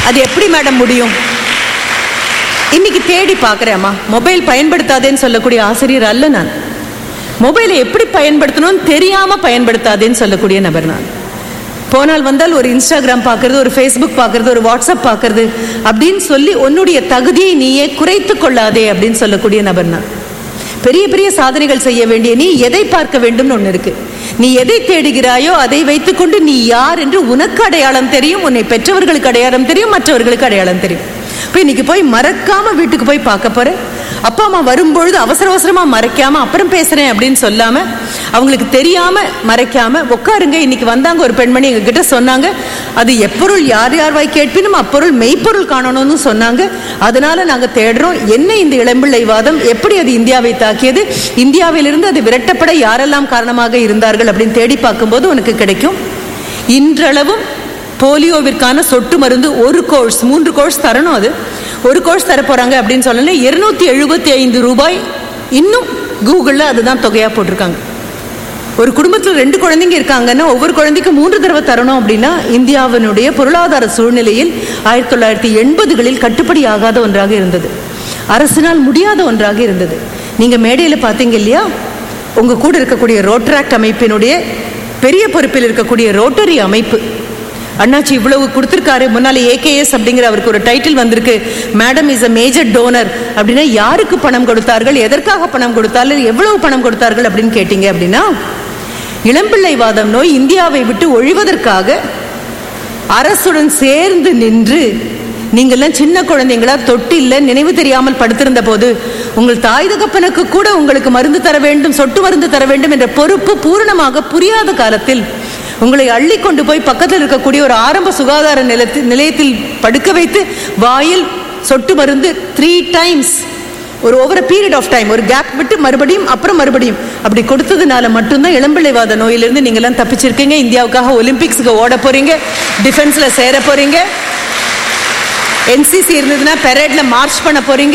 அது எப்படி மேடம் முடியும் இன்னைக்கு தேடி பார்க்குறேம்மா மொபைல் பயன்படுத்தாதேன்னு சொல்லக்கூடிய ஆசிரியர் அல்ல நான் மொபைலை எப்படி பயன்படுத்தணும்னு தெரியாம பயன்படுத்தாதேன்னு சொல்லக்கூடிய நபர் நான் போனால் வந்தால் ஒரு இன்ஸ்டாகிராம் பார்க்கறது ஒரு ஃபேஸ்புக் பார்க்கறது ஒரு வாட்ஸ்அப் பார்க்கறது அப்படின்னு சொல்லி உன்னுடைய தகுதியை நீயே குறைத்து கொள்ளாதே அப்படின்னு சொல்லக்கூடிய நபர் நான் பெரிய பெரிய சாதனைகள் செய்ய வேண்டிய நீ எதை பார்க்க வேண்டும்னு ஒன்று இருக்கு நீ எதை தேடுகிறாயோ அதை வைத்துக்கொண்டு நீ யார் என்று உனக்கு அடையாளம் தெரியும் உன்னை பெற்றவர்களுக்கு அடையாளம் தெரியும் மற்றவர்களுக்கு அடையாளம் தெரியும் இப்போ இன்னைக்கு போய் மறக்காம வீட்டுக்கு போய் பார்க்க போறேன் அப்பா அம்மா வரும்பொழுது அவசர அவசரமா மறைக்காம அப்புறம் பேசுறேன் அப்படின்னு சொல்லாம அவங்களுக்கு தெரியாம மறைக்காம உட்காருங்க இன்னைக்கு வந்தாங்க ஒரு பெண்மணி எங்க கிட்ட சொன்னாங்க அது எப்பொருள் யார் யார் வாய் கேட்பினும் அப்பொருள் மெய்ப்பொருள் காணணும்னு சொன்னாங்க அதனால நாங்க தேடுறோம் என்ன இந்த இளம்பிள்ளை வாதம் எப்படி அது இந்தியாவை தாக்கியது இந்தியாவிலிருந்து அது விரட்டப்பட யாரெல்லாம் காரணமாக இருந்தார்கள் அப்படின்னு தேடி பார்க்கும்போது உனக்கு கிடைக்கும் இன்றளவும் போலியோவிற்கான சொட்டு மருந்து ஒரு கோர்ஸ் மூன்று கோர்ஸ் தரணும் அது ஒரு கோர்ஸ் தர போறாங்க அப்படின்னு சொல்லல இருநூத்தி எழுபத்தி ஐந்து ரூபாய் இன்னும் கூகுளில் அதுதான் தொகையா போட்டிருக்காங்க ஒரு குடும்பத்தில் ரெண்டு குழந்தைங்க இருக்காங்கன்னா ஒவ்வொரு குழந்தைக்கும் மூன்று தடவை தரணும் அப்படின்னா இந்தியாவினுடைய பொருளாதார சூழ்நிலையில் ஆயிரத்தி தொள்ளாயிரத்தி எண்பதுகளில் கட்டுப்படி ஆகாத ஒன்றாக இருந்தது அரசினால் முடியாத ஒன்றாக இருந்தது நீங்க மேடையில பார்த்தீங்க இல்லையா உங்க கூட இருக்கக்கூடிய ரோட்ராக்ட் அமைப்பினுடைய பெரிய பொறுப்பில் இருக்கக்கூடிய ரோட்டரி அமைப்பு அண்ணாச்சி இவ்வளவு கொடுத்துருக்காரு முன்னால ஏகேஎஸ் அப்படிங்கிற அவருக்கு ஒரு டைட்டில் வந்திருக்கு madam is a major donor அப்படின்னா யாருக்கு பணம் கொடுத்தார்கள் எதற்காக பணம் கொடுத்தார்கள் எவ்வளவு பணம் கொடுத்தார்கள் அப்படின்னு கேட்டீங்க அப்படின்னா இளம்பிள்ளை வாதம் நோய் இந்தியாவை விட்டு ஒழிவதற்காக அரசுடன் சேர்ந்து நின்று நீங்கள்லாம் சின்ன குழந்தைங்களா தொட்டில்ல நினைவு தெரியாமல் படுத்திருந்த போது உங்கள் தாய் தகப்பனுக்கு கூட உங்களுக்கு மருந்து தர வேண்டும் சொட்டு மருந்து தர வேண்டும் என்ற பொறுப்பு பூரணமாக புரியாத காலத்தில் உங்களை அள்ளி கொண்டு போய் பக்கத்தில் இருக்கக்கூடிய ஒரு ஆரம்ப சுகாதார நிலையத்தில் நிலையத்தில் படுக்க வைத்து வாயில் சொட்டு மருந்து த்ரீ டைம்ஸ் ஒரு ஓவர் பீரியட் ஆஃப் டைம் ஒரு கேப் விட்டு மறுபடியும் அப்புறம் மறுபடியும் அப்படி கொடுத்ததுனால மட்டும்தான் இளம்பிள்ளைவாத நோயிலிருந்து நீங்கள்லாம் தப்பிச்சிருக்கீங்க இந்தியாவுக்காக ஒலிம்பிக்ஸுக்கு ஓட போறீங்க டிஃபென்ஸ்ல சேர போறீங்க என்சிசி இருந்ததுன்னா பெரேட்ல மார்ச் பண்ண போறீங்க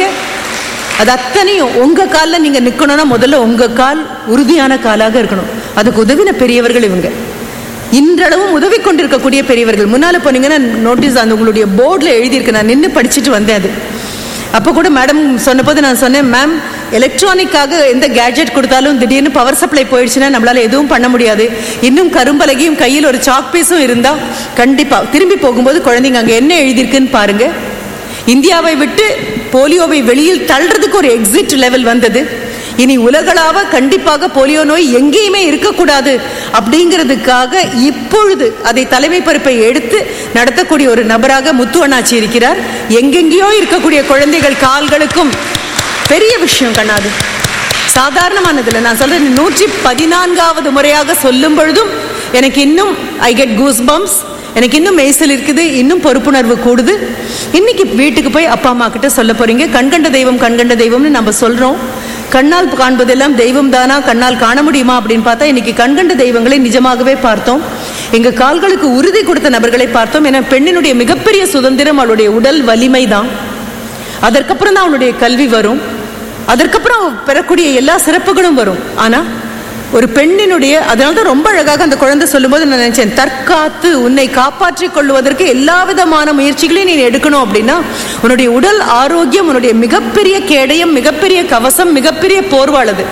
அது அத்தனையும் உங்க காலில் நீங்க நிக்கணும்னா முதல்ல உங்க கால் உறுதியான காலாக இருக்கணும் அதுக்கு உதவின பெரியவர்கள் இவங்க இன்றளவும் உதவி கொண்டிருக்கக்கூடிய பெரியவர்கள் முன்னால போனீங்கன்னா நோட்டீஸ் அந்த உங்களுடைய போர்டில் எழுதியிருக்கு நான் நின்று படிச்சுட்டு வந்தேன் அது அப்போ கூட மேடம் சொன்னபோது நான் சொன்னேன் மேம் எலக்ட்ரானிக்காக எந்த கேட்ஜெட் கொடுத்தாலும் திடீர்னு பவர் சப்ளை போயிடுச்சுன்னா நம்மளால எதுவும் பண்ண முடியாது இன்னும் கரும்பலகையும் கையில் ஒரு சாக் பீஸும் இருந்தா கண்டிப்பா திரும்பி போகும்போது குழந்தைங்க அங்க என்ன எழுதியிருக்குன்னு பாருங்க இந்தியாவை விட்டு போலியோவை வெளியில் தள்ளுறதுக்கு ஒரு எக்ஸிட் லெவல் வந்தது இனி உலகளாவ கண்டிப்பாக போலியோ நோய் எங்கேயுமே இருக்கக்கூடாது அப்படிங்கிறதுக்காக இப்பொழுது அதை தலைமை பொறுப்பை எடுத்து நடத்தக்கூடிய ஒரு நபராக முத்து அண்ணாச்சி இருக்கிறார் எங்கெங்கேயோ இருக்கக்கூடிய குழந்தைகள் கால்களுக்கும் பெரிய விஷயம் கண்ணாது சாதாரணமானதில்லை நான் சொல்றேன் நூற்றி பதினான்காவது முறையாக சொல்லும் பொழுதும் எனக்கு இன்னும் ஐ கெட் கூஸ் பம்ப்ஸ் எனக்கு இன்னும் மெய்சல் இருக்குது இன்னும் பொறுப்புணர்வு கூடுது இன்னைக்கு வீட்டுக்கு போய் அப்பா அம்மா கிட்ட சொல்ல போறீங்க கண்கண்ட தெய்வம் கண்கண்ட தெய்வம்னு நம்ம சொல்றோம் கண்ணால் காண்பதெல்லாம் தெய்வம் தானா கண்ணால் காண முடியுமா அப்படின்னு பார்த்தா இன்னைக்கு கண்கண்ட தெய்வங்களை நிஜமாகவே பார்த்தோம் எங்க கால்களுக்கு உறுதி கொடுத்த நபர்களை பார்த்தோம் ஏன்னா பெண்ணினுடைய மிகப்பெரிய சுதந்திரம் அவளுடைய உடல் வலிமை தான் அதற்கப்புறம் தான் அவனுடைய கல்வி வரும் அதற்கப்புறம் அவ பெறக்கூடிய எல்லா சிறப்புகளும் வரும் ஆனா ஒரு பெண்ணினுடைய அதனால தான் ரொம்ப அழகாக அந்த குழந்தை சொல்லும்போது நான் நினைச்சேன் தற்காத்து உன்னை காப்பாற்றிக் கொள்வதற்கு எல்லா விதமான முயற்சிகளையும் நீ எடுக்கணும் அப்படின்னா உன்னுடைய உடல் ஆரோக்கியம் உன்னுடைய மிகப்பெரிய கேடயம் மிகப்பெரிய கவசம் மிகப்பெரிய போர்வாளது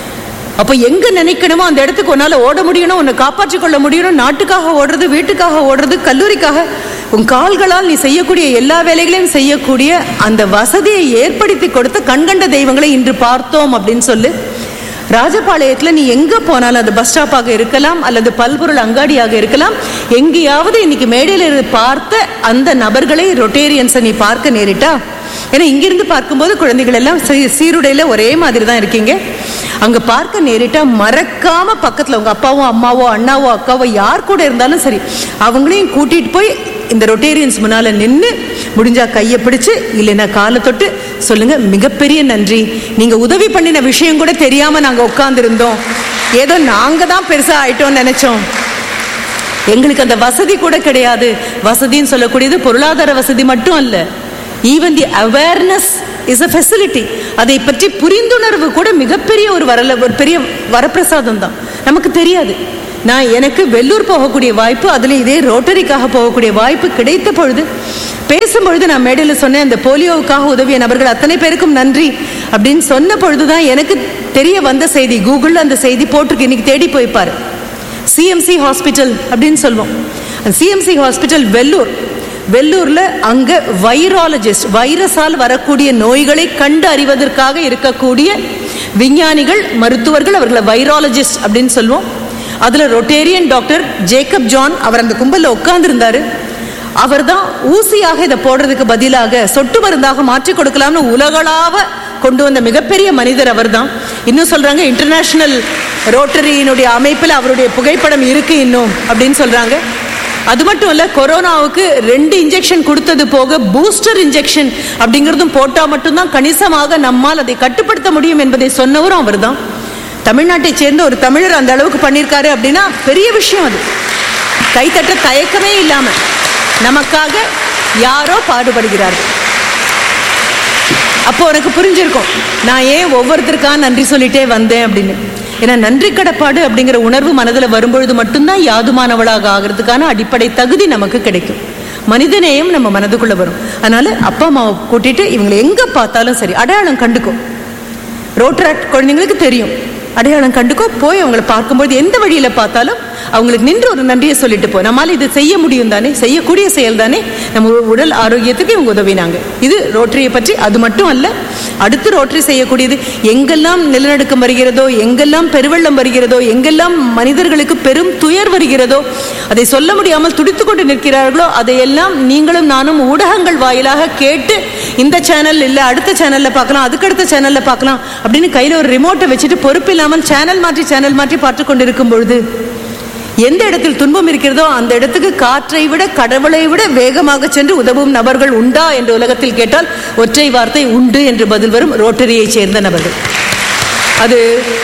அப்ப எங்க நினைக்கணுமோ அந்த இடத்துக்கு உன்னால ஓட முடியணும் உன்னை காப்பாற்றிக் கொள்ள முடியணும் நாட்டுக்காக ஓடுறது வீட்டுக்காக ஓடுறது கல்லூரிக்காக உன் கால்களால் நீ செய்யக்கூடிய எல்லா வேலைகளையும் செய்யக்கூடிய அந்த வசதியை ஏற்படுத்தி கொடுத்த கண்கண்ட தெய்வங்களை இன்று பார்த்தோம் அப்படின்னு சொல்லு ராஜபாளையத்துல நீ எங்க போனாலும் அது பஸ் ஸ்டாப்பாக இருக்கலாம் அல்லது பல்பொருள் அங்காடியாக இருக்கலாம் எங்கேயாவது இன்னைக்கு மேடையில இருந்து பார்த்த அந்த நபர்களை ரொட்டேரியன்ஸை நீ பார்க்க நேரிட்டா ஏன்னா இங்கிருந்து பார்க்கும்போது குழந்தைகள் எல்லாம் சீ- சீருடையில ஒரே மாதிரி தான் இருக்கீங்க அங்க பார்க்க நேரிட்டா மறக்காம பக்கத்துல உங்க அப்பாவோ அம்மாவோ அண்ணாவோ அக்காவோ யார் கூட இருந்தாலும் சரி அவங்களையும் கூட்டிட்டு போய் இந்த ரொட்டேரியன்ஸ் முன்னால நின்று முடிஞ்சா கையை பிடிச்சு இல்லைன்னா காலை தொட்டு சொல்லுங்க மிகப்பெரிய நன்றி நீங்க உதவி பண்ணின விஷயம் கூட தெரியாம நாங்க உட்கார்ந்திருந்தோம் ஏதோ நாங்க தான் பெருசா ஆயிட்டோம்னு நினைச்சோம் எங்களுக்கு அந்த வசதி கூட கிடையாது வசதின்னு சொல்லக்கூடியது பொருளாதார வசதி மட்டும் அல்ல even the awareness is a facility அதை பற்றி புரிந்துணர்வு கூட மிகப்பெரிய ஒரு வரல ஒரு பெரிய வரப்பிரசாதம் தான் நமக்கு தெரியாது நான் எனக்கு வெள்ளூர் போகக்கூடிய வாய்ப்பு அதில் இதே ரோட்டரிக்காக போகக்கூடிய வாய்ப்பு கிடைத்த பொழுது பேசும்பொழுது நான் மேடையில் சொன்னேன் அந்த போலியோவுக்காக உதவிய நபர்கள் அத்தனை பேருக்கும் நன்றி அப்படின்னு சொன்ன பொழுதுதான் எனக்கு தெரிய வந்த செய்தி கூகுளில் அந்த செய்தி போட்டிருக்கு இன்னைக்கு தேடி போய்ப்பாரு சிஎம்சி ஹாஸ்பிட்டல் அப்படின்னு சொல்லுவோம் சிஎம்சி ஹாஸ்பிட்டல் வெள்ளூர் வெள்ளூர்ல அங்க வைராலஜிஸ்ட் வைரஸால் வரக்கூடிய நோய்களை கண்டு அறிவதற்காக இருக்கக்கூடிய விஞ்ஞானிகள் மருத்துவர்கள் அவர்களை வைராலஜிஸ்ட் அப்படின்னு சொல்லுவோம் அதுல ரொட்டேரியன் டாக்டர் ஜேக்கப் ஜான் அவர் அந்த கும்பல்ல உட்கார்ந்திருந்தாரு அவர் தான் ஊசியாக இதை போடுறதுக்கு பதிலாக சொட்டு மருந்தாக மாற்றி கொடுக்கலாம்னு உலகளாவ கொண்டு வந்த மிகப்பெரிய மனிதர் அவர்தான் இன்னும் சொல்றாங்க இன்டர்நேஷனல் ரோட்டரியினுடைய அமைப்பில் அவருடைய புகைப்படம் இருக்கு இன்னும் அப்படின்னு சொல்றாங்க அது மட்டும் இல்ல கொரோனாவுக்கு ரெண்டு இன்ஜெக்ஷன் கொடுத்தது போக பூஸ்டர் இன்ஜெக்ஷன் அப்படிங்கிறதும் போட்டா மட்டும்தான் கணிசமாக நம்மால் அதை கட்டுப்படுத்த முடியும் என்பதை சொன்னவரும் அவர்தான் தமிழ்நாட்டை சேர்ந்த ஒரு தமிழர் அந்த அளவுக்கு பண்ணியிருக்காரு அப்படின்னா பெரிய விஷயம் அது கைத்தட்ட தயக்கமே இல்லாம நமக்காக யாரோ பாடுபடுகிறார்கள் அப்போ உனக்கு புரிஞ்சிருக்கும் நான் ஏன் ஒவ்வொருத்தருக்கா நன்றி சொல்லிட்டே வந்தேன் அப்படின்னு ஏன்னா நன்றி கடப்பாடு அப்படிங்கிற உணர்வு மனதில் வரும்பொழுது மட்டும்தான் யாதுமானவளாக ஆகிறதுக்கான அடிப்படை தகுதி நமக்கு கிடைக்கும் மனிதநேயம் நம்ம மனதுக்குள்ள வரும் அதனால அப்பா அம்மாவை கூட்டிட்டு இவங்களை எங்க பார்த்தாலும் சரி அடையாளம் கண்டுக்கும் ரோட்ராட் குழந்தைங்களுக்கு தெரியும் அடையாளம் கண்டுக்கோ போய் அவங்களை பார்க்கும்போது எந்த வழியில பார்த்தாலும் அவங்களுக்கு நின்று ஒரு நன்றியை சொல்லிட்டு போ நம்மால இது செய்ய முடியும் தானே செய்யக்கூடிய செயல் தானே நம்ம உடல் ஆரோக்கியத்துக்கு இவங்க உதவினாங்க இது ரோட்டரியை பற்றி அது மட்டும் அல்ல அடுத்து ரோட்டரி செய்யக்கூடியது எங்கெல்லாம் நிலநடுக்கம் வருகிறதோ எங்கெல்லாம் பெருவெள்ளம் வருகிறதோ எங்கெல்லாம் மனிதர்களுக்கு பெரும் துயர் வருகிறதோ அதை சொல்ல முடியாமல் துடித்து கொண்டு நிற்கிறார்களோ அதையெல்லாம் நீங்களும் நானும் ஊடகங்கள் வாயிலாக கேட்டு இந்த சேனல் இல்லை அடுத்த சேனல்ல பார்க்கலாம் அதுக்கு அடுத்த சேனல்ல பார்க்கலாம் அப்படின்னு கையில ஒரு ரிமோட்டை வச்சுட்டு பொறுப்பு இல்லாமல் சேனல் மாற்றி சேனல் மாற்றி பார்த்து கொண்டிருக்கும் பொழுது எந்த இடத்தில் துன்பம் இருக்கிறதோ அந்த இடத்துக்கு காற்றை விட கடவுளை விட வேகமாக சென்று உதவும் நபர்கள் உண்டா என்று உலகத்தில் கேட்டால் ஒற்றை வார்த்தை உண்டு என்று பதில் வரும் ரோட்டரியை சேர்ந்த நபர்கள் அது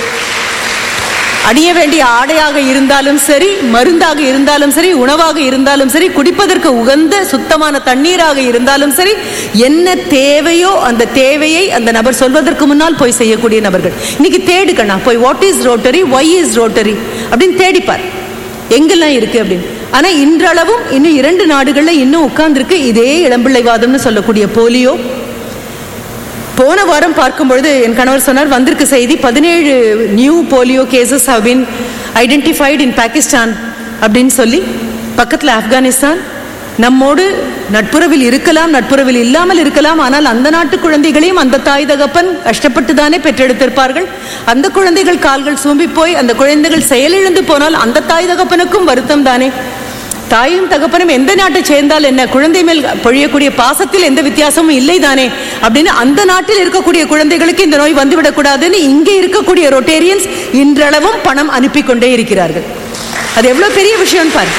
அணிய வேண்டிய ஆடையாக இருந்தாலும் சரி மருந்தாக இருந்தாலும் சரி உணவாக இருந்தாலும் சரி குடிப்பதற்கு உகந்த சுத்தமான தண்ணீராக இருந்தாலும் சரி என்ன தேவையோ அந்த தேவையை அந்த நபர் சொல்வதற்கு முன்னால் போய் செய்யக்கூடிய நபர்கள் இன்னைக்கு தேடுக்கண்ணா போய் what is Rotary why is Rotary அப்படின்னு தேடிப்பார் எங்கெல்லாம் இருக்கு அப்படின்னு ஆனா இன்றளவும் இன்னும் இரண்டு நாடுகள்ல இன்னும் உட்கார்ந்துருக்கு இதே இளம்பிள்ளைவாதம்னு சொல்லக்கூடிய போலியோ போன வாரம் பார்க்கும் பொழுது என் கணவர் சொன்னார் வந்திருக்கு செய்தி பதினேழு new polio cases have been identified in Pakistan அப்படின்னு சொல்லி பக்கத்தில் ஆப்கானிஸ்தான் நம்மோடு நட்புறவில் இருக்கலாம் நட்புறவில் இல்லாமல் இருக்கலாம் ஆனால் அந்த நாட்டு குழந்தைகளையும் அந்த தாய் தகப்பன் கஷ்டப்பட்டு தானே பெற்றெடுத்திருப்பார்கள் அந்த குழந்தைகள் கால்கள் சூம்பி போய் அந்த குழந்தைகள் செயலிழந்து போனால் அந்த தாய் தகப்பனுக்கும் வருத்தம் தானே தாயும் தகப்பனும் எந்த நாட்டை சேர்ந்தால் என்ன குழந்தை மேல் பொழியக்கூடிய பாசத்தில் எந்த வித்தியாசமும் இல்லை தானே அப்படின்னு அந்த நாட்டில் இருக்கக்கூடிய குழந்தைகளுக்கு இந்த நோய் வந்துவிடக்கூடாதுன்னு இங்கே இருக்கக்கூடிய ரொட்டேரியன்ஸ் இன்றளவும் பணம் அனுப்பி கொண்டே இருக்கிறார்கள் அது எவ்வளவு பெரிய விஷயம் பாரு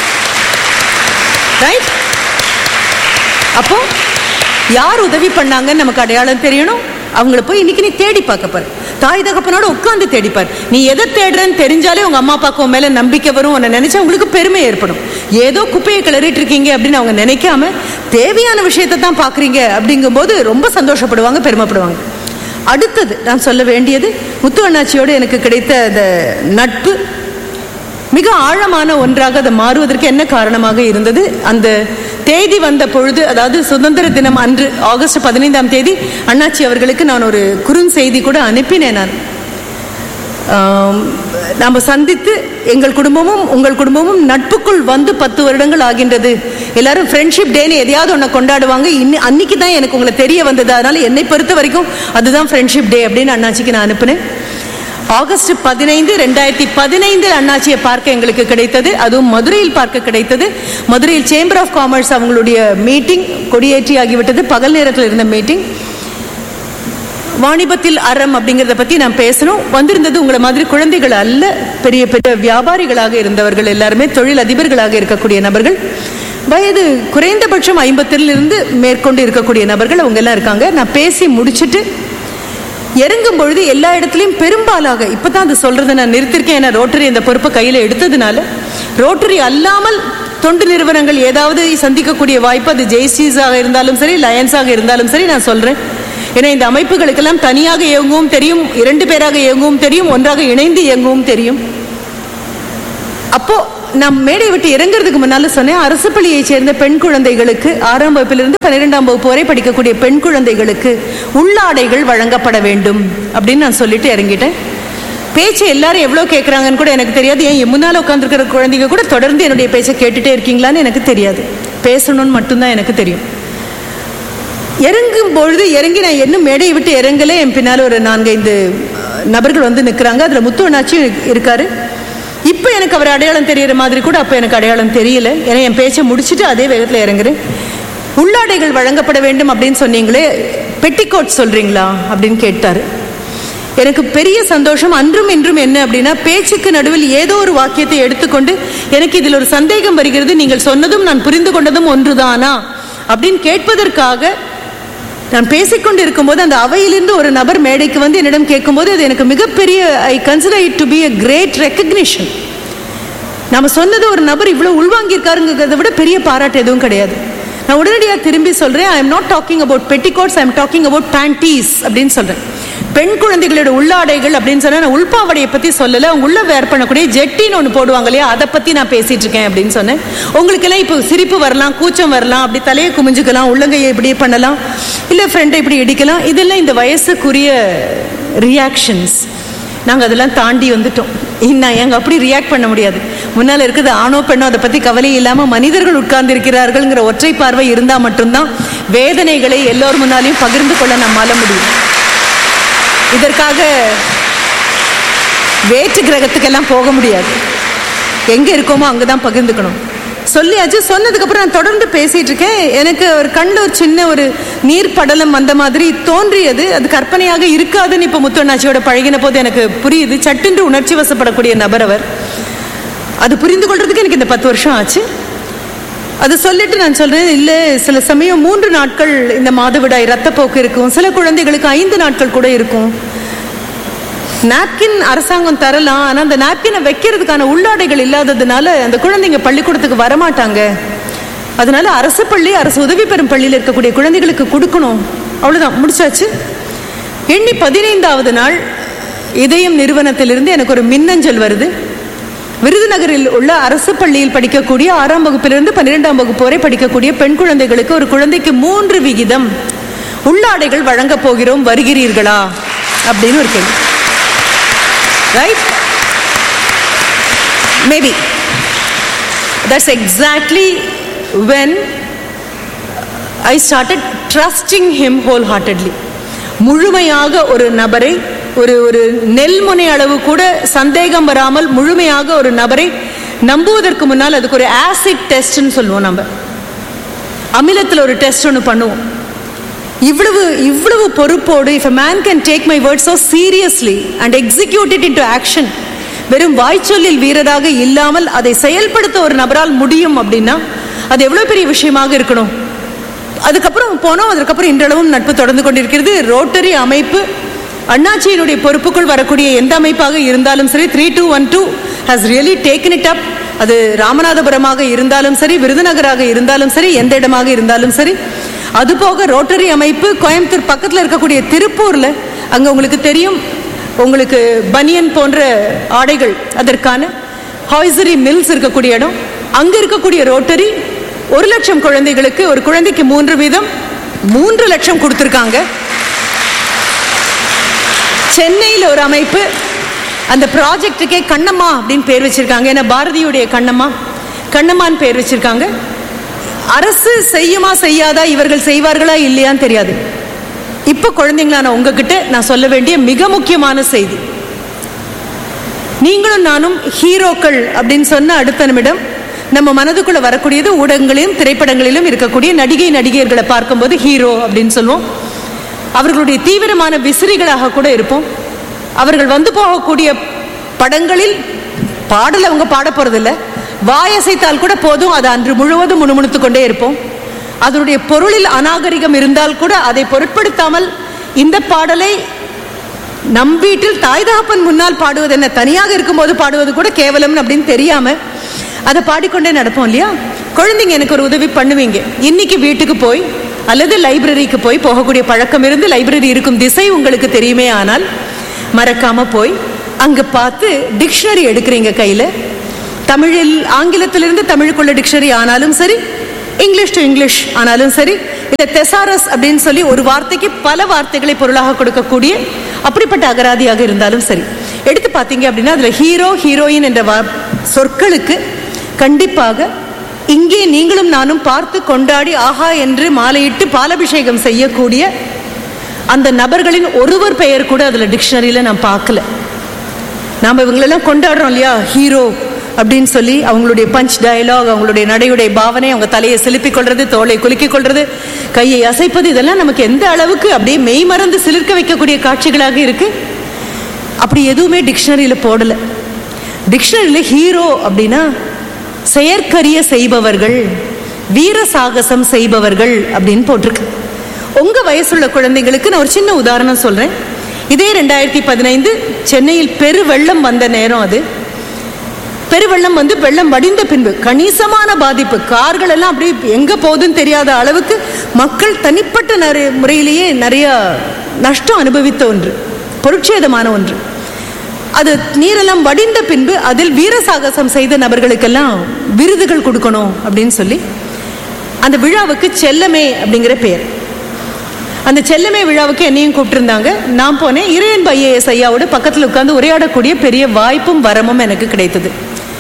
ரைட் அப்போ யார் உதவி பண்ணாங்கன்னு நமக்கு அடையாளம் தெரியணும் அவங்கள போய் இன்னைக்கு நீ தேடி பார்க்க பாரு தாய் தகப்பனோட உட்கார்ந்து தேடிப்பார் நீ எதை தேடுறன்னு தெரிஞ்சாலே உங்க அம்மா அப்பாவுக்கு உன் மேல நம்பிக்கை வரும் உன்னை நினைச்சா உங்களுக்கு பெருமை ஏற்படும் ஏதோ குப்பையை கிளறிட்டு இருக்கீங்க அப்படின்னு அவங்க நினைக்காம தேவையான விஷயத்தை தான் பாக்குறீங்க அப்படிங்கும்போது ரொம்ப சந்தோஷப்படுவாங்க பெருமைப்படுவாங்க அடுத்தது நான் சொல்ல வேண்டியது முத்து அண்ணாச்சியோடு எனக்கு கிடைத்த அந்த நட்பு மிக ஆழமான ஒன்றாக அது மாறுவதற்கு என்ன காரணமாக இருந்தது அந்த தேதி வந்த பொழுது அதாவது சுதந்திர தினம் அன்று ஆகஸ்ட் பதினைந்தாம் தேதி அண்ணாச்சி அவர்களுக்கு நான் ஒரு குறுஞ்செய்தி கூட அனுப்பினேன் நான் ஆம், நாம சந்தித்து எங்கள் குடும்பமும் உங்கள் குடும்பமும் நட்புக்குள் வந்து பத்து வருடங்கள் ஆகின்றது எல்லாரும் ஃப்ரெண்ட்ஷிப் டேன்னு எதையாவது ஒன்று கொண்டாடுவாங்க இன்னி அன்னைக்கு தான் எனக்கு உங்களை தெரிய வந்தது அதனால என்னை பொறுத்த வரைக்கும் அதுதான் ஃப்ரெண்ட்ஷிப் டே அப்படின்னு அண்ணாச்சிக்கு நான் அனுப்பினேன் ஆகஸ்ட் பதினைந்து ரெண்டாயிரத்தி பதினைந்தில் அண்ணாச்சியை பார்க்க எங்களுக்கு கிடைத்தது அதுவும் மதுரையில் பார்க்க கிடைத்தது மதுரையில் சேம்பர் ஆஃப் காமர்ஸ் அவங்களுடைய மீட்டிங் கொடியேற்றி ஆகிவிட்டது பகல் நேரத்தில் இருந்த மீட்டிங் வாணிபத்தில் அறம் அப்படிங்கிறத பத்தி நான் பேசணும் வந்திருந்தது உங்களை மாதிரி குழந்தைகள் அல்ல பெரிய பெரிய வியாபாரிகளாக இருந்தவர்கள் எல்லாருமே தொழில் அதிபர்களாக இருக்கக்கூடிய நபர்கள் வயது குறைந்தபட்சம் ஐம்பத்திலிருந்து மேற்கொண்டு இருக்கக்கூடிய நபர்கள் அவங்க எல்லாம் இருக்காங்க நான் பேசி முடிச்சிட்டு இறங்கும் பொழுது எல்லா இடத்துலையும் பெரும்பாலாக இப்பதான் அது சொல்றதை நான் நிறுத்திருக்கேன் ஏன்னா ரோட்டரி இந்த பொறுப்பை கையில எடுத்ததுனால ரோட்டரி அல்லாமல் தொண்டு நிறுவனங்கள் ஏதாவது சந்திக்கக்கூடிய வாய்ப்பு அது ஜெய்சிஸாக இருந்தாலும் சரி லயன்ஸாக இருந்தாலும் சரி நான் சொல்றேன் ஏன்னா இந்த அமைப்புகளுக்கெல்லாம் தனியாக இயங்கவும் தெரியும் இரண்டு பேராக இயங்கவும் தெரியும் ஒன்றாக இணைந்து இயங்கவும் தெரியும் அப்போ நான் மேடை விட்டு இறங்குறதுக்கு முன்னால சொன்னேன் அரசு பள்ளியை சேர்ந்த பெண் குழந்தைகளுக்கு ஆறாம் வகுப்பிலிருந்து பன்னிரெண்டாம் வகுப்பு வரை படிக்கக்கூடிய பெண் குழந்தைகளுக்கு உள்ளாடைகள் வழங்கப்பட வேண்டும் அப்படின்னு நான் சொல்லிட்டு இறங்கிட்டேன் பேச்சு எல்லாரும் எவ்வளோ கேட்குறாங்கன்னு கூட எனக்கு தெரியாது ஏன் என் முன்னால் உட்காந்துருக்கிற குழந்தைங்க கூட தொடர்ந்து என்னுடைய பேச்சை கேட்டுட்டே இருக்கீங்களான்னு எனக்கு தெரியாது பேசணும்னு மட்டும்தான் எனக்கு தெரியும் இறங்கும் பொழுது இறங்கி நான் இன்னும் மேடையை விட்டு இறங்கல என் பின்னால் ஒரு நான்கைந்து அஹ், நபர்கள் வந்து நிற்கிறாங்க அதில் முத்துவனாச்சும் இருக்காரு இப்போ எனக்கு அவர் அடையாளம் தெரியற மாதிரி கூட அப்போ எனக்கு அடையாளம் தெரியல ஏன்னா என் பேச்சை முடிச்சுட்டு அதே வேகத்தில் இறங்குறேன் உள்ளாடைகள் வழங்கப்பட வேண்டும் அப்படின்னு சொன்னீங்களே பெட்டிக்கோட் சொல்றீங்களா அப்படின்னு கேட்டாரு எனக்கு பெரிய சந்தோஷம் அன்றும் இன்றும் என்ன அப்படின்னா பேச்சுக்கு நடுவில் ஏதோ ஒரு வாக்கியத்தை எடுத்துக்கொண்டு எனக்கு இதில் ஒரு சந்தேகம் வருகிறது நீங்கள் சொன்னதும் நான் புரிந்து கொண்டதும் ஒன்றுதானா அப்படின்னு கேட்பதற்காக நான் பேசிக்கொண்டு இருக்கும்போது அந்த அவையிலிருந்து ஒரு நபர் மேடைக்கு வந்து என்னிடம் கேட்கும்போது அது எனக்கு மிகப்பெரிய I consider it to be a great recognition நம்ம சொன்னது ஒரு நபர் இவ்வளவு உள்வாங்கியிருக்காருங்கிறத விட பெரிய பாராட்டு எதுவும் கிடையாது நான் உடனடியாக திரும்பி சொல்றேன் I am not talking about petticoats I am talking about panties அப்படின்னு சொல்றேன் பெண் குழந்தைகளோட உள்ளாடைகள் அப்படின்னு சொன்னா நான் உள்பாவடையை பத்தி சொல்லல அவங்க உள்ள வேர் பண்ணக்கூடிய ஜெட்டின்னு ஒன்று போடுவாங்க இல்லையா அதை பத்தி நான் பேசிட்டு இருக்கேன் அப்படின்னு சொன்னேன் உங்களுக்கு எல்லாம் இப்போ சிரிப்பு வரலாம் கூச்சம் வரலாம் அப்படி தலையை குமிஞ்சுக்கலாம் உள்ளங்கையை இப்படி பண்ணலாம் இல்ல ஃப்ரெண்டை இப்படி இடிக்கலாம் இதெல்லாம் இந்த வயசுக்குரிய ரியாக்ஷன்ஸ் நாங்க அதெல்லாம் தாண்டி வந்துட்டோம் இன்னும் எங்க அப்படி ரியாக்ட் பண்ண முடியாது முன்னால இருக்குது ஆணோ பெண்ணோ அதை பத்தி கவலை இல்லாம மனிதர்கள் உட்கார்ந்து இருக்கிறார்கள்ங்கிற ஒற்றை பார்வை இருந்தா மட்டும்தான் வேதனைகளை எல்லோர் முன்னாலையும் பகிர்ந்து கொள்ள நம்மால முடியும் இதற்காக வேற்று கிரகத்துக்கெல்லாம் போக முடியாது எங்க இருக்கோமோ அங்கதான் பகிர்ந்துக்கணும் சொல்லியாச்சு சொன்னதுக்கு அப்புறம் நான் தொடர்ந்து பேசிட்டு இருக்கேன் எனக்கு ஒரு கண்ணில் ஒரு சின்ன ஒரு நீர் படலம் வந்த மாதிரி தோன்றியது அது கற்பனையாக இருக்காதுன்னு இப்போ முத்தண்ணாச்சியோட பழகின போது எனக்கு புரியுது சட்டென்று உணர்ச்சி வசப்படக்கூடிய நபர் அவர் அது புரிந்து கொள்றதுக்கு எனக்கு இந்த பத்து வருஷம் ஆச்சு அது சொல்லிட்டு நான் சொல்றேன் இல்ல சில சமயம் மூன்று நாட்கள் இந்த மாதவிடாய் ரத்தப்போக்கு இருக்கும் சில குழந்தைகளுக்கு ஐந்து நாட்கள் கூட இருக்கும் நாப்கின் அரசாங்கம் தரலாம் ஆனா அந்த நாப்கினை வைக்கிறதுக்கான உள்ளாடைகள் இல்லாததுனால அந்த குழந்தைங்க பள்ளிக்கூடத்துக்கு வரமாட்டாங்க அதனால அரசு பள்ளி அரசு உதவி பெறும் பள்ளியில் இருக்கக்கூடிய குழந்தைகளுக்கு கொடுக்கணும் அவ்வளவுதான் முடிச்சாச்சு எண்ணி பதினைந்தாவது நாள் இதயம் நிறுவனத்திலிருந்து எனக்கு ஒரு மின்னஞ்சல் வருது விருதுநகரில் உள்ள அரசு பள்ளியில் படிக்கக்கூடிய ஆறாம் வகுப்பிலிருந்து பன்னிரெண்டாம் வகுப்பு வரை படிக்கக்கூடிய பெண் குழந்தைகளுக்கு ஒரு குழந்தைக்கு மூன்று விகிதம் உள்ளாடைகள் வழங்கப் போகிறோம் வருகிறீர்களா அப்படின்னு ஒரு கேள்வி right maybe that's exactly when I started trusting him whole heartedly முழுமையாக ஒரு நபரை ஒரு ஒரு நெல்முனை அளவு கூட சந்தேகம் வராமல் முழுமையாக ஒரு நபரை நம்புவதற்கு முன்னால் அதுக்கு ஒரு ஆசிட் டெஸ்ட்னு சொல்லுவோம் நம்ம அமிலத்தில் ஒரு டெஸ்ட் ஒன்று பண்ணுவோம் இவ்வளவு இவ்வளவு பொறுப்போடு if a man can take my word so seriously and execute it into action வெறும் வாய்ச்சொல்லில் வீரராக இல்லாமல் அதை செயல்படுத்த ஒரு நபரால் முடியும் அப்படின்னா அது எவ்வளவு பெரிய விஷயமாக இருக்கணும் அதுக்கப்புறம் போனோம் அதுக்கப்புறம் இன்றளவும் நட்பு தொடர்ந்து கொண்டிருக்கிறது ரோட்டரி அமைப்பு அண்ணாச்சியினுடைய பொறுப்புக்குள் வரக்கூடிய எந்த அமைப்பாக இருந்தாலும் சரி three two one two has really taken it up அது ராமநாதபுரமாக இருந்தாலும் சரி விருதுநகராக இருந்தாலும் சரி எந்த இடமாக இருந்தாலும் சரி அதுபோக ரோட்டரி அமைப்பு கோயம்புத்தூர் பக்கத்தில் இருக்கக்கூடிய திருப்பூர்ல அங்க உங்களுக்கு தெரியும் உங்களுக்கு பனியன் போன்ற ஆடைகள் அதற்கான ஹாய்சரி மில்ஸ் இருக்கக்கூடிய இடம் அங்க இருக்கக்கூடிய ரோட்டரி ஒரு லட்சம் குழந்தைகளுக்கு ஒரு குழந்தைக்கு மூன்று வீதம் மூன்று லட்சம் கொடுத்துருக்காங்க சென்னையில் ஒரு அமைப்பு அந்த ப்ராஜெக்ட்டுக்கே கண்ணம்மா அப்படின்னு பேர் வச்சிருக்காங்க ஏன்னா பாரதியுடைய கண்ணம்மா கண்ணம்மான்னு பேர் வச்சிருக்காங்க அரசு செய்யுமா செய்யாதா இவர்கள் செய்வார்களா இல்லையான்னு தெரியாது இப்போ குழந்தைங்களான உங்ககிட்ட நான் சொல்ல வேண்டிய மிக முக்கியமான செய்தி நீங்களும் நானும் ஹீரோக்கள் அப்படின்னு சொன்ன அடுத்த நிமிடம் நம்ம மனதுக்குள்ள வரக்கூடியது ஊடகங்களிலும் திரைப்படங்களிலும் இருக்கக்கூடிய நடிகை நடிகர்களை பார்க்கும்போது ஹீரோ அப்படின்னு சொல்லுவோம் அவர்களுடைய தீவிரமான விசிறிகளாக கூட இருப்போம் அவர்கள் வந்து போகக்கூடிய படங்களில் பாடல் அவங்க பாட போறதில்ல வாயசைத்தால் கூட போதும் அது அன்று முழுவதும் முணுமுணுத்து கொண்டே இருப்போம் அதனுடைய பொருளில் அநாகரிகம் இருந்தால் கூட அதை பொருட்படுத்தாமல் இந்த பாடலை நம் வீட்டில் தாய் தகப்பன் முன்னால் பாடுவது என்ன தனியாக இருக்கும்போது பாடுவது கூட கேவலம் அப்படின்னு தெரியாம அதை பாடிக்கொண்டே நடப்போம் இல்லையா குழந்தைங்க எனக்கு ஒரு உதவி பண்ணுவீங்க இன்னைக்கு வீட்டுக்கு போய் அல்லது லைப்ரரிக்கு போய் போகக்கூடிய பழக்கம் இருந்து லைப்ரரி இருக்கும் திசை உங்களுக்கு தெரியுமே ஆனால் மறக்காம போய் அங்க பார்த்து டிக்ஷனரி எடுக்கிறீங்க கையில தமிழில் ஆங்கிலத்திலிருந்து தமிழுக்குள்ள டிக்ஷனரி ஆனாலும் சரி இங்கிலீஷ் டு இங்கிலீஷ் ஆனாலும் சரி இல்ல தெசாரஸ் அப்படின்னு சொல்லி ஒரு வார்த்தைக்கு பல வார்த்தைகளை பொருளாக கொடுக்கக்கூடிய அப்படிப்பட்ட அகராதியாக இருந்தாலும் சரி எடுத்து பார்த்தீங்க அப்படின்னா அதுல ஹீரோ ஹீரோயின் என்ற வா- சொற்களுக்கு கண்டிப்பாக இங்கே நீங்களும் நானும் பார்த்து கொண்டாடி ஆஹா என்று மாலையிட்டு பாலபிஷேகம் செய்யக்கூடிய அந்த நபர்களின் ஒருவர் பெயர் கூட அதுல டிக்ஷனரியில நான் பார்க்கல நாம இவங்களெல்லாம் கொண்டாடுறோம் இல்லையா ஹீரோ அப்படின்னு சொல்லி அவங்களுடைய பஞ்ச் டயலாக் அவங்களுடைய நடையுடைய பாவனை அவங்க தலையை சிலுப்பிக் கொள்றது தோலை குலுக்கிக் கொள்றது கையை அசைப்பது இதெல்லாம் நமக்கு எந்த அளவுக்கு அப்படியே மெய் மறந்து சிலிர்க்க வைக்கக்கூடிய காட்சிகளாக இருக்கு அப்படி எதுவுமே டிக்ஷனரியில போடல டிக்ஷனரியில ஹீரோ அப்படின்னா செயற்கரிய செய்பவர்கள் வீர சாகசம் செய்பவர்கள் அப்படின்னு போட்டிருக்கு உங்க வயசுள்ள குழந்தைங்களுக்கு நான் ஒரு சின்ன உதாரணம் சொல்றேன் இதே ரெண்டாயிரத்தி பதினைந்து சென்னையில் பெரு வெள்ளம் வந்த நேரம் அது பெருவெள்ளம் வந்து வெள்ளம் வடிந்த பின்பு கணிசமான பாதிப்பு கார்கள் எல்லாம் அப்படியே எங்க போகுதுன்னு தெரியாத அளவுக்கு மக்கள் தனிப்பட்ட நிறைய முறையிலேயே நிறைய நஷ்டம் அனுபவித்த ஒன்று பொருட்சேதமான ஒன்று அது நீரெல்லாம் வடிந்த பின்பு அதில் வீரசாகசம் செய்த நபர்களுக்கெல்லாம் விருதுகள் கொடுக்கணும் அப்படின்னு சொல்லி அந்த விழாவுக்கு செல்லமே அப்படிங்கிற பெயர் அந்த செல்லமே விழாவுக்கு என்னையும் கூப்பிட்டிருந்தாங்க நான் போனேன் இறையன்பு ஐஏஎஸ் ஐயாவோட பக்கத்தில் உட்கார்ந்து உரையாடக்கூடிய பெரிய வாய்ப்பும் வரமும் எனக்கு கிடைத்தது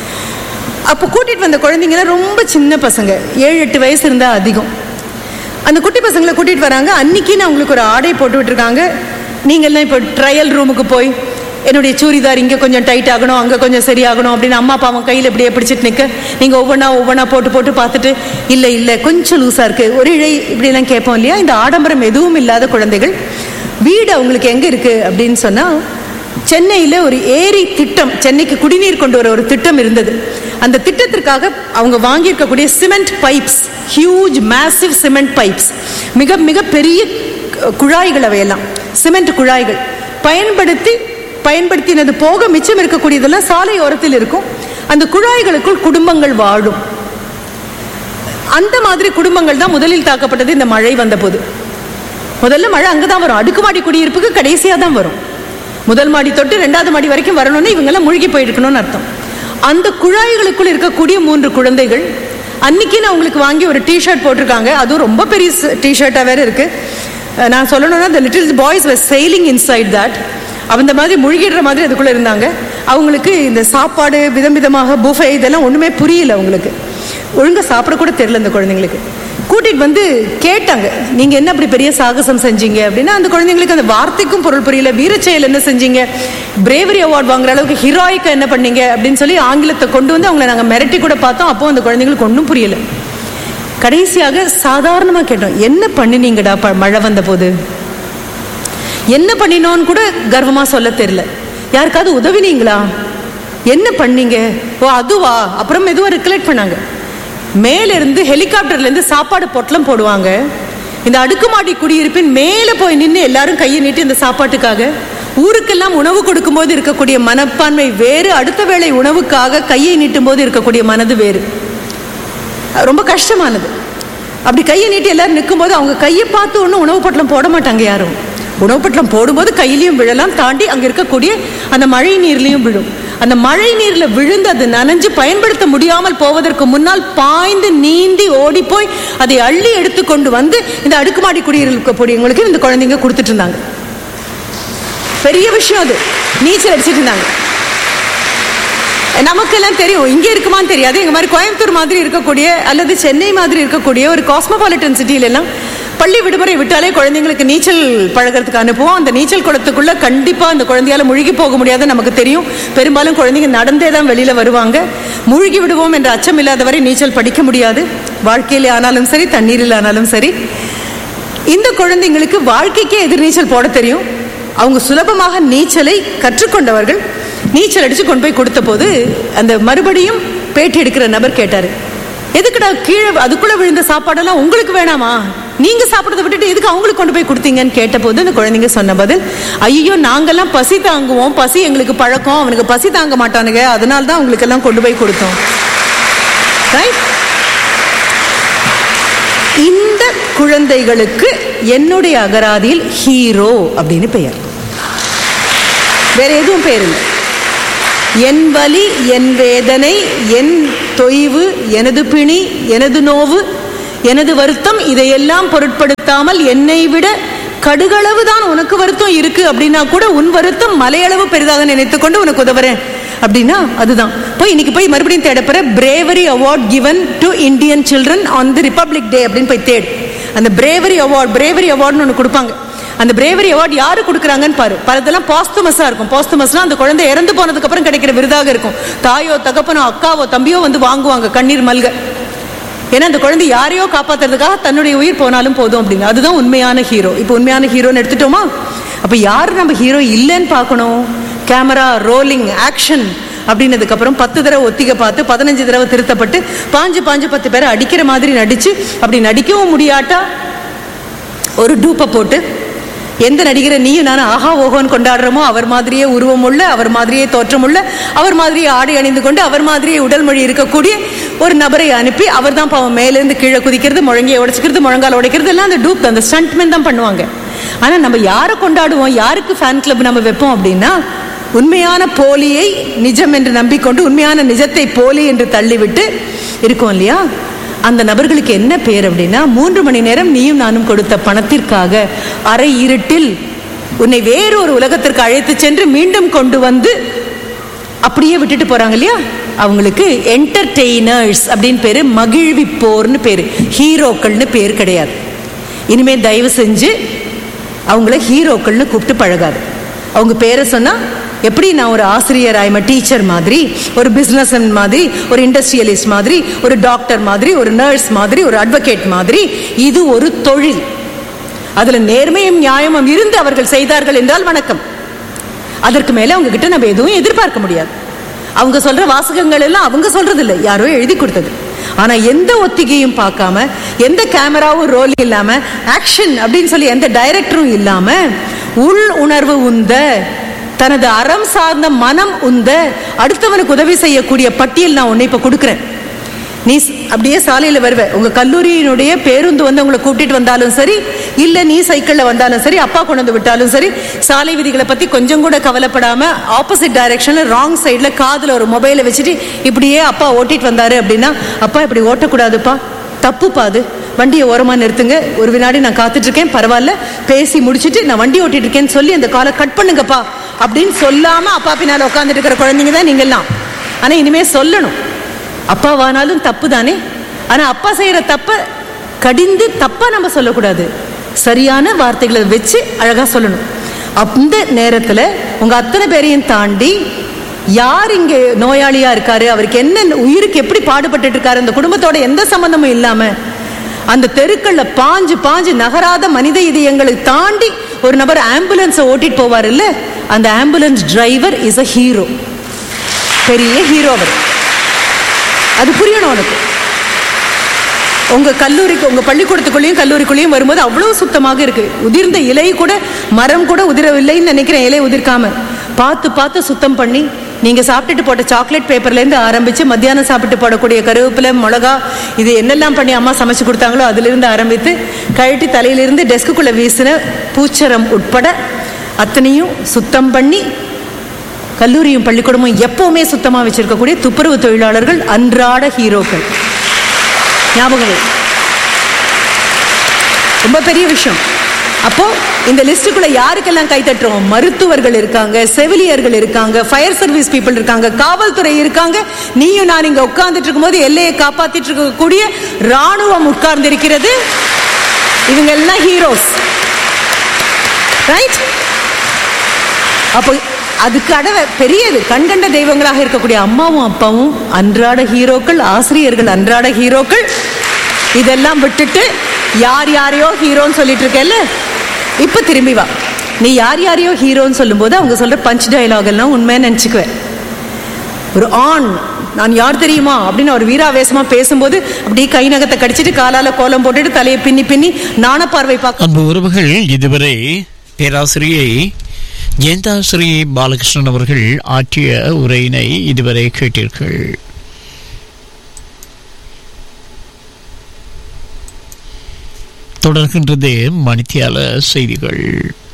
அப்போ கூட்டிட்டு வந்த குழந்தைங்கலாம் ரொம்ப சின்ன பசங்க ஏழு எட்டு வயசு இருந்தா அதிகம் அந்த குட்டி பசங்களை கூட்டிட்டு வராங்க அன்னைக்கு நான் உங்களுக்கு ஒரு ஆடை போட்டு விட்டுருக்காங்க நீங்கள்லாம் இப்போ ட்ரையல் ரூமுக்கு போய் என்னுடைய சூரிதார் இங்கே கொஞ்சம் டைட் ஆகணும் அங்கே கொஞ்சம் சரியாகணும் அப்படின்னு அம்மா அப்பா அவன் கையில் இப்படியே பிடிச்சிட்டு நிற்க நீங்கள் ஒவ்வொன்றா ஒவ்வொன்றா போட்டு போட்டு பார்த்துட்டு இல்லை இல்லை கொஞ்சம் லூஸாக இருக்குது ஒரு இழை இப்படிலாம் கேட்போம் இல்லையா இந்த ஆடம்பரம் எதுவும் இல்லாத குழந்தைகள் வீடு அவங்களுக்கு எங்கே இருக்குது அப்படின்னு சொன்னால் சென்னையில் ஒரு ஏரி திட்டம் சென்னைக்கு குடிநீர் கொண்டு வர ஒரு திட்டம் இருந்தது அந்த திட்டத்திற்காக அவங்க வாங்கியிருக்கக்கூடிய cement pipes huge massive cement pipes மிக மிக பெரிய கு- குழாய்கள் அவையெல்லாம் சிமெண்ட் குழாய்கள் பயன்படுத்தி பயன்படுத்தினது போக மிச்சம் இருக்கக்கூடியதெல்லாம் சாலை ஓரத்தில் இருக்கும் அந்த குழாய்களுக்குள் குடும்பங்கள் வாழும் அந்த மாதிரி குடும்பங்கள் தான் முதலில் தாக்கப்பட்டது இந்த மழை வந்தபோது முதல்ல மழை அங்கதான் வரும் அடுக்குமாடி குடியிருப்புக்கு கடைசியா தான் வரும் முதல் மாடி தொட்டு ரெண்டாவது மாடி வரைக்கும் வரணும்னு இவங்கெல்லாம் மூழ்கி போயிருக்கணும்னு அர்த்தம் அந்த குழாய்களுக்குள் இருக்கக்கூடிய மூன்று குழந்தைகள் அன்னைக்கு நான் உங்களுக்கு வாங்கி ஒரு டிஷர்ட் போட்டிருக்காங்க அதுவும் ரொம்ப பெரிய டிஷர்ட்டா வேற இருக்கு அஹ் நான் சொல்லணும்னா the little boys were sailing inside that அந்த மாதிரி முழுகிடுற மாதிரி அதுக்குள்ள இருந்தாங்க அவங்களுக்கு இந்த சாப்பாடு விதம் விதமாக புஃபே இதெல்லாம் ஒண்ணுமே புரியல அவங்களுக்கு ஒழுங்கா சாப்பிட கூட தெரியல இந்த குழந்தைங்களுக்கு கூட்டிட்டு வந்து கேட்டாங்க நீங்க என்ன அப்படி பெரிய சாகசம் செஞ்சீங்க அப்படின்னா அந்த குழந்தைங்களுக்கு அந்த வார்த்தைக்கும் பொருள் புரியல வீரச்செயல் என்ன செஞ்சீங்க பிரேவரி அவார்ட் வாங்குற அளவுக்கு ஹீரோயிக்கா என்ன பண்ணீங்க அப்படின்னு சொல்லி ஆங்கிலத்தை கொண்டு வந்து அவங்கள நாங்க மிரட்டி கூட பார்த்தோம் அப்போ அந்த குழந்தைங்களுக்கு ஒன்றும் புரியல கடைசியாக சாதாரணமா கேட்டோம் என்ன பண்ணினீங்கடா ப- மழை வந்த போது என்ன பண்ணினோன்னு கூட கர்வமா சொல்ல தெரியல யாருக்காவது உதவினீங்களா என்ன பண்ணீங்க ஓ அதுவா அப்புறம் மெதுவா ரிகலெக்ட் பண்ணாங்க மேல இருந்து ஹெலிகாப்டர்ல இருந்து சாப்பாடு பொட்டலம் போடுவாங்க இந்த அடுக்குமாடி குடியிருப்பின் மேல போய் நின்று எல்லாரும் கையை நீட்டி இந்த சாப்பாட்டுக்காக ஊருக்கெல்லாம் உணவு கொடுக்கும்போது இருக்கக்கூடிய மனப்பான்மை வேறு அடுத்த வேளை உணவுக்காக கையை நீட்டும் போது இருக்கக்கூடிய மனது வேறு ரொம்ப கஷ்டமானது அப்படி கையை நீட்டி எல்லாரும் நிற்கும்போது அவங்க கையை பார்த்து ஒன்றும் உணவு பொட்டலம் போட மாட்டாங்க யாரும் உணவு பொட்டலம் போடும்போது கையிலையும் விழலாம் தாண்டி அங்கே இருக்கக்கூடிய அந்த மழை நீர்லையும் விழும் அந்த மழை நீர்ல விழுந்து அது நனைஞ்சு பயன்படுத்த முடியாமல் போவதற்கு முன்னால் பாய்ந்து நீந்தி ஓடி போய் அதை அள்ளி எடுத்து கொண்டு வந்து இந்த அடுக்குமாடி குடியிருக்கக்கூடியவங்களுக்கு இந்த குழந்தைங்க கொடுத்துட்டு இருந்தாங்க பெரிய விஷயம் அது நீச்சல் அடிச்சிட்டு இருந்தாங்க நமக்கெல்லாம் தெரியும் இங்கே இருக்குமான்னு தெரியாது எங்க மாதிரி கோயம்புத்தூர் மாதிரி இருக்கக்கூடிய அல்லது சென்னை மாதிரி இருக்கக்கூடிய ஒரு காஸ்மோபாலிட்டன் சிட்டியில எல்லாம் பள்ளி விடுமுறை விட்டாலே குழந்தைங்களுக்கு நீச்சல் பழகிறதுக்கு அனுப்புவோம் அந்த நீச்சல் குளத்துக்குள்ள கண்டிப்பா அந்த குழந்தையால முழுகி போக முடியாது நமக்கு தெரியும் பெரும்பாலும் குழந்தைங்க நடந்தே தான் வெளியில வருவாங்க மூழ்கி விடுவோம் என்ற அச்சம் இல்லாதவரை நீச்சல் படிக்க முடியாது வாழ்க்கையிலே ஆனாலும் சரி தண்ணீரில் ஆனாலும் சரி இந்த குழந்தைங்களுக்கு வாழ்க்கைக்கே எதிர்நீச்சல் போட தெரியும் அவங்க சுலபமாக நீச்சலை கற்றுக்கொண்டவர்கள் நீச்சல் அடிச்சு கொண்டு போய் கொடுத்த போது அந்த மறுபடியும் பேட்டி எடுக்கிற நபர் கேட்டாரு எதுக்குடா கீழே அதுக்குள்ள விழுந்த சாப்பாடெல்லாம் உங்களுக்கு வேணாமா நீங்க சாப்பிடறத விட்டுட்டு எதுக்கு அவங்களுக்கு கொண்டு போய் கொடுத்தீங்கன்னு கேட்டபோது அந்த குழந்தைங்க சொன்ன பதில் ஐயோ நாங்கெல்லாம் பசி தாங்குவோம் பசி எங்களுக்கு பழக்கம் அவனுக்கு பசி தாங்க மாட்டானுங்க அதனால தான் அவங்களுக்கு எல்லாம் கொண்டு போய் கொடுத்தோம் ரைட் இந்த குழந்தைகளுக்கு என்னுடைய அகராதியில் ஹீரோ அப்படின்னு பெயர் வேற எதுவும் பெயர் இல்லை என் வலி என் வேதனை என் தொய்வு எனது பிணி எனது நோவு எனது வருத்தம் இதையெல்லாம் பொருட்படுத்தாமல் என்னை விட கடுகளவு தான் உனக்கு வருத்தம் இருக்கு அப்படின்னா கூட உன் வருத்தம் மலையளவு பெரிதாக நினைத்துக்கொண்டு உனக்கு உதவுறேன் அப்படின்னா அதுதான் போய் இன்னைக்கு போய் மறுபடியும் தேடப்பற bravery award given to Indian children on the Republic Day அப்படின்னு போய் தேடு அந்த பிரேவரி அவார்ட் பிரேவரி அவார்ட்னு ஒன்று கொடுப்பாங்க அந்த பிரேவரி அவார்ட் யாரு கொடுக்குறாங்கன்னு பாரு பலதெல்லாம் பாஸ்துமஸா இருக்கும் பாஸ்துமஸ்னா அந்த குழந்தை இறந்து போனதுக்கு அப்புறம் கிடைக்கிற விருதாக இருக்கும் தாயோ தகப்பனோ அக்காவோ தம்பியோ வந்து வாங்குவாங்க கண்ணீர் மல்க ஏன்னா அந்த குழந்தை யாரையோ காப்பாத்துறதுக்காக தன்னுடைய உயிர் போனாலும் போதும் அப்படின்னு அதுதான் உண்மையான ஹீரோ இப்போ உண்மையான ஹீரோன்னு எடுத்துட்டோமா அப்ப யார் நம்ம ஹீரோ இல்லைன்னு பார்க்கணும் கேமரா ரோலிங் ஆக்ஷன் அப்படின்னதுக்கு அப்புறம் பத்து தடவை ஒத்திகை பார்த்து பதினஞ்சு தடவை திருத்தப்பட்டு பாஞ்சு பாஞ்சு பத்து பேரை அடிக்கிற மாதிரி நடிச்சு அப்படி நடிக்கவும் முடியாட்டா ஒரு டூப்பை போட்டு எந்த நடிகரை நீயும் நானும் ஆஹா ஓஹோன்னு கொண்டாடுறோமோ அவர் மாதிரியே உருவம் உள்ள அவர் மாதிரியே தோற்றம் உள்ள அவர் மாதிரியே ஆடை அணிந்து கொண்டு அவர் மாதிரியே உடல் மொழி இருக்கக்கூடிய ஒரு நபரை அனுப்பி அவர் தான் பாவம் மேலேருந்து கீழே குதிக்கிறது முழங்கையை உடைச்சிக்கிறது முழங்கால உடைக்கிறது எல்லாம் அந்த டூப் அந்த ஸ்டண்ட்மேன் தான் பண்ணுவாங்க ஆனா நம்ம யாரை கொண்டாடுவோம் யாருக்கு ஃபேன் கிளப் நம்ம வைப்போம் அப்படின்னா உண்மையான போலியை நிஜம் என்று நம்பிக்கொண்டு உண்மையான நிஜத்தை போலி என்று தள்ளிவிட்டு இருக்கோம் இல்லையா அந்த நபர்களுக்கு என்ன பேர் அப்படின்னா மூன்று மணி நேரம் நீயும் நானும் கொடுத்த பணத்திற்காக அரை இருட்டில் உன்னை வேறொரு உலகத்திற்கு அழைத்து சென்று மீண்டும் கொண்டு வந்து அப்படியே விட்டுட்டு போறாங்க இல்லையா அவங்களுக்கு என்டர்டெய்னர்ஸ் அப்படின்னு பேரு மகிழ்விப்போர்னு பேரு ஹீரோக்கள்னு பேர் கிடையாது இனிமே தயவு செஞ்சு அவங்கள ஹீரோக்கள்னு கூப்பிட்டு பழகாது அவங்க பேரை சொன்னா எப்படி நான் ஒரு ஆசிரியர் ஆயிம டீச்சர் மாதிரி ஒரு பிஸ்னஸ் மாதிரி ஒரு இண்டஸ்ட்ரியலிஸ்ட் மாதிரி ஒரு டாக்டர் மாதிரி ஒரு நர்ஸ் மாதிரி ஒரு அட்வொகேட் மாதிரி இது ஒரு தொழில் அதுல நேர்மையும் நியாயமும் இருந்து அவர்கள் செய்தார்கள் என்றால் வணக்கம் அதற்கு மேல அவங்க கிட்ட நம்ம எதுவும் எதிர்பார்க்க முடியாது அவங்க சொல்ற வாசகங்கள் எல்லாம் அவங்க சொல்றது இல்லை யாரோ எழுதி கொடுத்தது ஆனா எந்த ஒத்திகையும் பார்க்காம எந்த கேமராவும் ரோல் இல்லாம ஆக்ஷன் அப்படின்னு சொல்லி எந்த டைரக்டரும் இல்லாம உள் உணர்வு உந்த தனது அறம் சார்ந்த மனம் உந்த அடுத்தவனுக்கு உதவி செய்யக்கூடிய பட்டியல் நான் உன்னை இப்ப கொடுக்குறேன் நீ ஸ்- அப்படியே சாலையில வருவ உங்க கல்லூரியினுடைய பேருந்து வந்து உங்களை கூட்டிட்டு வந்தாலும் சரி இல்ல நீ சைக்கிள்ல வந்தாலும் சரி அப்பா கொண்டு வந்து விட்டாலும் சரி சாலை விதிகளை பத்தி கொஞ்சம் கூட கவலைப்படாம ஆப்போசிட் டைரக்ஷன்ல ராங் சைடுல காதுல ஒரு மொபைலை வச்சுட்டு இப்படியே அப்பா ஓட்டிட்டு வந்தாரு அப்படின்னா அப்பா இப்படி ஓட்டக்கூடாதுப்பா தப்புப்பா அது வண்டியை ஓரமா நிறுத்துங்க ஒரு வினாடி நான் காத்துட்டு இருக்கேன் பரவாயில்ல பேசி முடிச்சிட்டு நான் வண்டி ஓட்டிட்டு இருக்கேன்னு சொல்லி அந்த காலை கட் பண்ணுங்கப்பா அப்படின்னு சொல்லாம அப்பா பின்னால உட்காந்துட்டு இருக்கிற குழந்தைங்க தான் நீங்கெல்லாம் ஆனா இனிமே சொல்லணும் அப்பாவானாலும் தப்பு தானே ஆனா அப்பா செய்யற தப்ப கடிந்து தப்பா நம்ம சொல்லக்கூடாது சரியான வார்த்தைகளை வச்சு அழகா சொல்லணும் அந்த நேரத்துல உங்க அத்தனை பேரையும் தாண்டி யார் இங்க நோயாளியா இருக்காரு அவருக்கு என்ன உயிருக்கு எப்படி பாடுபட்டுட்டு இருக்காரு அந்த குடும்பத்தோட எந்த சம்பந்தமும் இல்லாம அந்த தெருக்கள்ல பாஞ்சு பாஞ்சு நகராத மனித இதயங்களை தாண்டி ஒரு நபர் ஆம்புலன்ஸை ஓட்டிட்டு போவார் இல்ல அந்த ambulance driver is a hero பெரிய ஹீரோ அவர் அது புரியணும் உனக்கு உங்க கல்லூரிக்கு உங்க பள்ளிக்கூடத்துக்குள்ளேயும் கல்லூரிக்குள்ளேயும் வரும்போது அவ்வளவு சுத்தமாக இருக்கு உதிர்ந்த இலை கூட மரம் கூட உதிரவில்லைன்னு நினைக்கிறேன் இலை உதிர்க்காம பார்த்து பார்த்து சுத்தம் பண்ணி நீங்க சாப்பிட்டுட்டு போட்ட சாக்லேட் பேப்பர்ல இருந்து ஆரம்பிச்சு மத்தியானம் சாப்பிட்டு போடக்கூடிய கருவேப்பிலை மிளகா இது என்னெல்லாம் பண்ணி அம்மா சமைச்சு கொடுத்தாங்களோ அதுல இருந்து ஆரம்பித்து கழட்டி தலையிலிருந்து டெஸ்க்குள்ள வீசின பூச்சரம் உட்பட அத்தனையும் சுத்தம் பண்ணி கல்லூரியும் பள்ளிக்கூடமும் எப்பவுமே சுத்தமா வச்சிருக்கக்கூடிய துப்புரவு தொழிலாளர்கள் அன்றாட ஹீரோக்கள் ஞாபகம் வை. ரொம்ப பெரிய விஷயம் அப்போ இந்த லிஸ்டுக்குள்ள யாருக்கெல்லாம் கை தட்டுறோம் மருத்துவர்கள் இருக்காங்க செவிலியர்கள் இருக்காங்க ஃபயர் சர்வீஸ் பீப்புள் இருக்காங்க காவல்துறை இருக்காங்க நீயும் நான் இங்க உட்கார்ந்துட்டு இருக்கும்போது எல்லையை காப்பாத்திட்டு இருக்கக்கூடிய ராணுவம் உட்கார்ந்து இருக்கிறது இவங்க எல்லாம் ஹீரோஸ் ரைட் அப்போ அதுக்கு அடவ பெரியது கண்கண்ட தெய்வங்களாக இருக்கக்கூடிய அம்மாவும் அப்பாவும் அன்றாட ஹீரோக்கள் ஆசிரியர்கள் அன்றாட ஹீரோக்கள் இதெல்லாம் விட்டுட்டு யார் யாரையோ ஹீரோன்னு சொல்லிட்டு இருக்கேல்ல இப்ப திரும்பி வா நீ யார் யாரையோ ஹீரோன்னு சொல்லும்போது அவங்க சொல்ற பஞ்ச் டயலாக் எல்லாம் உண்மையை நினைச்சுக்குவேன் ஒரு ஆண் நான் யார் தெரியுமா அப்படின்னு ஒரு வீராவேசமா பேசும்போது அப்படியே கை நகத்தை கடிச்சிட்டு காலால கோலம் போட்டுட்டு தலையை பின்னி பின்னி நாண பார்வை பார்க்க அன்பு உறவுகள் இதுவரை பேராசிரியை ஜெயந்தாசிரி பாலகிருஷ்ணன் அவர்கள் ஆற்றிய உரையினை இதுவரை கேட்டீர்கள் தொடர்கின்றது மணித்தியால செய்திகள்